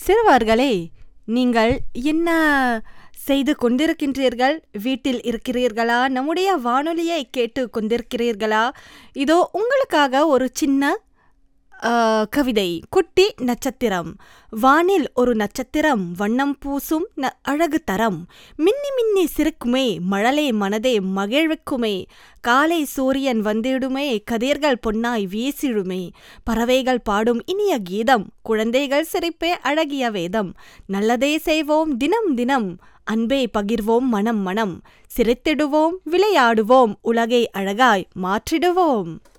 சிறுவர்களே நீங்கள் என்ன செய்து கொண்டிருக்கின்றீர்கள் வீட்டில் இருக்கிறீர்களா நம்முடைய வானொலியை கேட்டு கொண்டிருக்கிறீர்களா இதோ உங்களுக்காக ஒரு சின்ன ஆ, கவிதை குட்டி நட்சத்திரம் வானில் ஒரு நட்சத்திரம் வண்ணம் பூசும் ந அழகு தரம் மின்னி மின்னி சிரிக்குமே மழலை மனதே மகிழ்விக்குமே காலை சூரியன் வந்திடுமே கதிர்கள் பொன்னாய் வீசிடுமே பறவைகள் பாடும் இனிய கீதம் குழந்தைகள் சிரிப்பே அழகிய வேதம் நல்லதே செய்வோம் தினம் தினம் அன்பே பகிர்வோம் மனம் மனம் சிரித்திடுவோம் விளையாடுவோம் உலகை அழகாய் மாற்றிடுவோம்